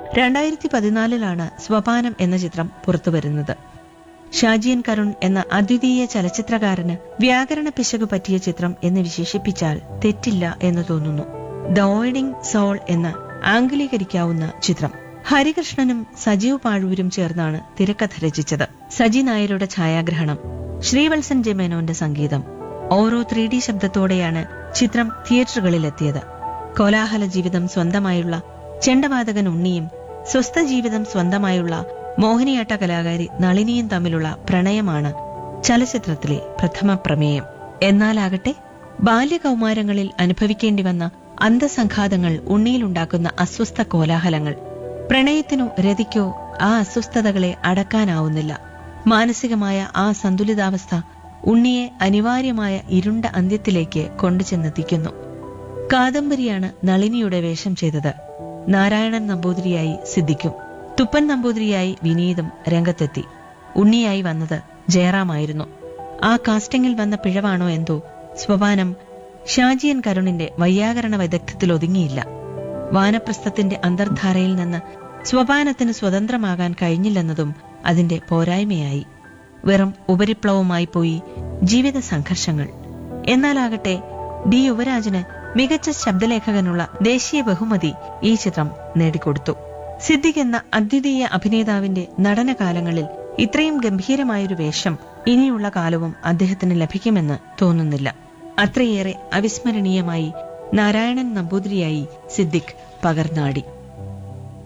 രണ്ടായിരത്തി പതിനാലിലാണ് സ്വപാനം എന്ന ചിത്രം പുറത്തുവരുന്നത് ഷാജിയൻ കരുൺ എന്ന അദ്വിതീയ ചലച്ചിത്രകാരന് വ്യാകരണ പിശക് പറ്റിയ ചിത്രം എന്ന് വിശേഷിപ്പിച്ചാൽ തെറ്റില്ല എന്ന് തോന്നുന്നു ദ ഓയിഡിംഗ് സോൾ എന്ന ആംഗലീകരിക്കാവുന്ന ചിത്രം ഹരികൃഷ്ണനും സജീവ് പാഴൂരും ചേർന്നാണ് തിരക്കഥ രചിച്ചത് സജി നായരുടെ ഛായാഗ്രഹണം ശ്രീവത്സൻ ജെമേനോന്റെ സംഗീതം ഓരോ ത്രീ ഡി ശബ്ദത്തോടെയാണ് ചിത്രം തിയേറ്ററുകളിലെത്തിയത് കോലാഹല ജീവിതം സ്വന്തമായുള്ള ചെണ്ടവാതകൻ ഉണ്ണിയും സ്വസ്ഥ ജീവിതം സ്വന്തമായുള്ള മോഹിനിയാട്ട കലാകാരി നളിനിയും തമ്മിലുള്ള പ്രണയമാണ് ചലച്ചിത്രത്തിലെ പ്രഥമ പ്രമേയം എന്നാലാകട്ടെ ബാല്യകൗമാരങ്ങളിൽ അനുഭവിക്കേണ്ടി വന്ന അന്തസംഘാതങ്ങൾ ഉണ്ണിയിലുണ്ടാക്കുന്ന അസ്വസ്ഥ കോലാഹലങ്ങൾ പ്രണയത്തിനോ രതിക്കോ ആ അസ്വസ്ഥതകളെ അടക്കാനാവുന്നില്ല മാനസികമായ ആ സന്തുലിതാവസ്ഥ ഉണ്ണിയെ അനിവാര്യമായ ഇരുണ്ട അന്ത്യത്തിലേക്ക് കൊണ്ടുചെന്നെത്തിക്കുന്നു കാദംബരിയാണ് നളിനിയുടെ വേഷം ചെയ്തത് നാരായണൻ നമ്പൂതിരിയായി സിദ്ധിക്കും തുപ്പൻ നമ്പൂതിരിയായി വിനീതും രംഗത്തെത്തി ഉണ്ണിയായി വന്നത് ജയറാമായിരുന്നു ആ കാസ്റ്റിംഗിൽ വന്ന പിഴവാണോ എന്തോ സ്വപാനം ഷാജിയൻ കരുണിന്റെ വൈയാകരണ വൈദഗ്ധ്യത്തിൽ ഒതുങ്ങിയില്ല വാനപ്രസ്ഥത്തിന്റെ അന്തർധാരയിൽ നിന്ന് സ്വപാനത്തിന് സ്വതന്ത്രമാകാൻ കഴിഞ്ഞില്ലെന്നതും അതിന്റെ പോരായ്മയായി വെറും ഉപരിപ്ലവമായി പോയി ജീവിത സംഘർഷങ്ങൾ എന്നാലാകട്ടെ ഡി യുവരാജന് മികച്ച ശബ്ദലേഖകനുള്ള ദേശീയ ബഹുമതി ഈ ചിത്രം നേടിക്കൊടുത്തു സിദ്ദിഖ് എന്ന അദ്വിതീയ അഭിനേതാവിന്റെ നടനകാലങ്ങളിൽ ഇത്രയും ഗംഭീരമായൊരു വേഷം ഇനിയുള്ള കാലവും അദ്ദേഹത്തിന് ലഭിക്കുമെന്ന് തോന്നുന്നില്ല അത്രയേറെ അവിസ്മരണീയമായി നാരായണൻ നമ്പൂതിരിയായി സിദ്ദിഖ് പകർന്നാടി